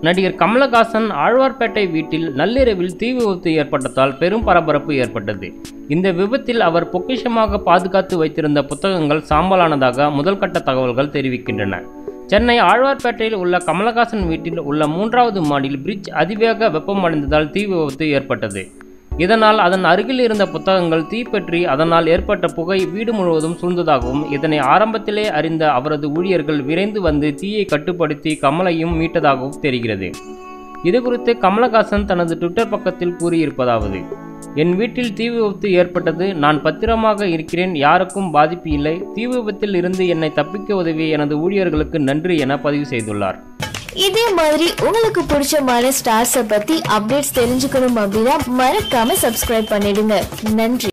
நடிகர் கமலஹாசன் ஆழ்வார்பேட்டை வீட்டில் நள்ளிரவில் தீ விபத்து ஏற்பட்டதால் பெரும் பரபரப்பு ஏற்பட்டது இந்த விபத்தில் அவர் பொக்கிஷமாக பாதுகாத்து வைத்திருந்த புத்தகங்கள் சாம்பலானதாக முதல்கட்ட தகவல்கள் தெரிவிக்கின்றன சென்னை ஆழ்வார்பேட்டையில் உள்ள கமலஹாசன் வீட்டில் உள்ள மூன்றாவது மாடியில் பிரிட்ஜ் அதிவேக வெப்பமடைந்ததால் தீ விபத்து ஏற்பட்டது இதனால் அதன் அருகில் இருந்த புத்தகங்கள் தீப்பற்றி அதனால் ஏற்பட்ட புகை வீடு முழுவதும் சூழ்ந்ததாகவும் இதனை ஆரம்பத்திலே அறிந்த அவரது ஊழியர்கள் விரைந்து வந்து தீயை கட்டுப்படுத்தி கமலையும் மீட்டதாகவும் தெரிகிறது இதுகுறித்து கமலஹாசன் தனது ட்விட்டர் பக்கத்தில் கூறியிருப்பதாவது என் வீட்டில் தீ விபத்து ஏற்பட்டது நான் பத்திரமாக இருக்கிறேன் யாருக்கும் பாதிப்பு இல்லை தீ விபத்தில் இருந்து என்னை தப்பிக்க உதவிய எனது ஊழியர்களுக்கு நன்றி என பதிவு செய்துள்ளார் இதே மாதிரி உங்களுக்கு பிடிச்சமான ஸ்டார்ஸை பத்தி அப்டேட்ஸ் தெரிஞ்சுக்கணும் அப்படின்னா மறக்காம சப்ஸ்கிரைப் பண்ணிடுங்க நன்றி